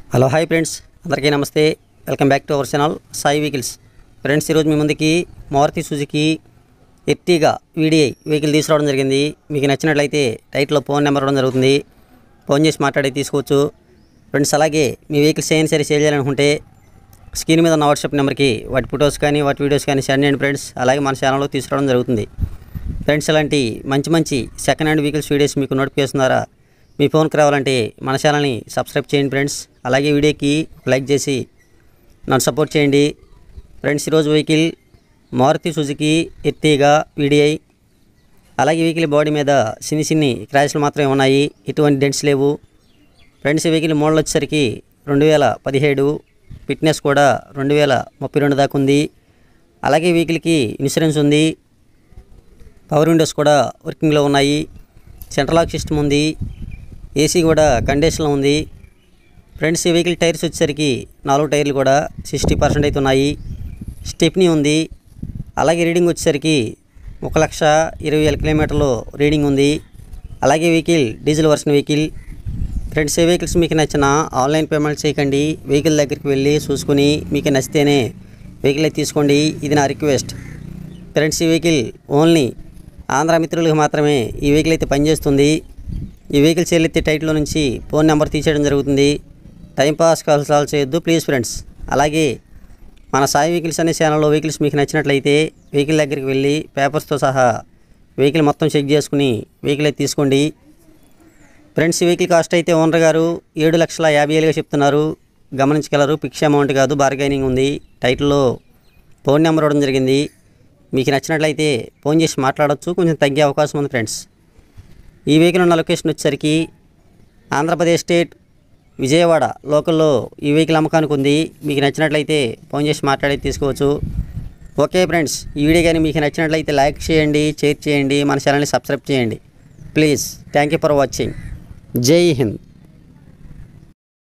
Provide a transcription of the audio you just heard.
hello hi friends అందరికీ నమస్తే welcome back to our channel Sai vehicles friends ఈరోజు మీ ముందుకి Maruti Suzuki Ertiga VDI vehicle తీసుకురావడం జరిగింది మీకు నచ్చినట్లయితే టైట్లో ఫోన్ నెంబర్ ఇవ్వడం జరుగుతుంది ఫోన్ చేసి మాట్లాడి తీసుకోవచ్చు ఫ్రెండ్స్ అలాగే మీ వెహికల్స్ ఏమైనా సరే సేల్ చేయాలనుకుంటే స్క్రీన్ మీద ఉన్న వాట్సాప్ నెంబర్కి వాటి ఫొటోస్ కానీ వాటి వీడియోస్ కానీ సెండ్ చేయండి ఫ్రెండ్స్ అలాగే మన ఛానల్లో తీసుకురావడం జరుగుతుంది ఫ్రెండ్స్ ఇలాంటి మంచి మంచి సెకండ్ హ్యాండ్ వెహికల్స్ వీడియోస్ మీకు నోటిఫికేషన్ ద్వారా మీ ఫోన్కి రావాలంటే మన ఛానల్ని సబ్స్క్రైబ్ చేయండి ఫ్రెండ్స్ అలాగే వీడియోకి లైక్ చేసి నన్ను సపోర్ట్ చేయండి ఫ్రెండ్స్ ఈరోజు vehicle Maruti Suzuki Ertiga VDI అలాగే వెహికల్ బాడీ మీద చిన్ని చిన్ని క్రాష్లు మాత్రమే ఉన్నాయి ఎటువంటి డెంట్స్ లేవు ఫ్రెండ్స్ ఈ వెహికల్ మోడల్ వచ్చేసరికి రెండు వేల పదిహేడు ఫిట్నెస్ కూడా రెండు వేల ముప్పై రెండు దాకా ఉంది అలాగే ఈ వెహికల్కి ఇన్సూరెన్స్ ఉంది పవర్ విండోస్ కూడా వర్కింగ్లో ఉన్నాయి సెంట్రల్ లాక్ సిస్టమ్ ఉంది ఏసీ కూడా కండిషన్లో ఉంది ఫ్రెండ్స్ ఈ వెహికల్ టైర్స్ వచ్చేసరికి నాలుగు టైర్లు కూడా సిక్స్టీ పర్సెంట్ అయితే ఉన్నాయి స్టెప్నీ ఉంది అలాగే రీడింగ్ వచ్చేసరికి ఒక లక్ష ఇరవై వేల కిలోమీటర్లు రీడింగ్ ఉంది అలాగే vehicle diesel version vehicle friends ఏ వెహికల్స్ మీకు నచ్చిన ఆన్లైన్ పేమెంట్ చేయకండి వెహికల్ దగ్గరికి వెళ్ళి చూసుకుని మీకు నచ్చితేనే వెహికల్ అయితే తీసుకోండి ఇది నా రిక్వెస్ట్ ఫ్రెండ్స్ ఈ వెహికల్ ఓన్లీ ఆంధ్ర మిత్రులకు మాత్రమే ఈ వెహికల్ అయితే పనిచేస్తుంది ఈ వెహికల్ చెల్లితే టైట్లో నుంచి ఫోన్ నెంబర్ తీసేయడం జరుగుతుంది టైంపాస్ కాల్స్ కాల్ చేయొద్దు ప్లీజ్ ఫ్రెండ్స్ అలాగే మన సాయి వెహికల్స్ అనే ఛానల్లో వెహికల్స్ మీకు నచ్చినట్లయితే వెహికల్ దగ్గరికి వెళ్ళి పేపర్స్తో సహా వెహికల్ మొత్తం చెక్ చేసుకుని వెహికల్ అయితే తీసుకోండి ఫ్రెండ్స్ ఈ వెహికల్ కాస్ట్ అయితే ఓనర్ గారు ఏడు లక్షల యాభై వేలుగా చెప్తున్నారు గమనించగలరు ఫిక్స్ అమౌంట్ కాదు బార్గైనింగ్ ఉంది టైటిల్లో ఫోన్ నెంబర్ ఇవ్వడం జరిగింది మీకు నచ్చినట్లయితే ఫోన్ చేసి మాట్లాడవచ్చు కొంచెం తగ్గే అవకాశం ఉంది ఫ్రెండ్స్ ఈ వెహికల్ ఉన్న లొకేషన్ వచ్చేసరికి ఆంధ్రప్రదేశ్ స్టేట్ విజయవాడ లోకల్లో ఈ వెహికల్ అమ్మకానికి ఉంది మీకు నచ్చినట్లయితే ఫోన్ చేసి మాట్లాడి తీసుకోవచ్చు ఓకే ఫ్రెండ్స్ ఈ వీడియో కానీ మీకు నచ్చినట్లయితే లైక్ చేయండి షేర్ చేయండి మన ఛానల్ని సబ్స్క్రైబ్ చేయండి please thank you for watching జై హింద్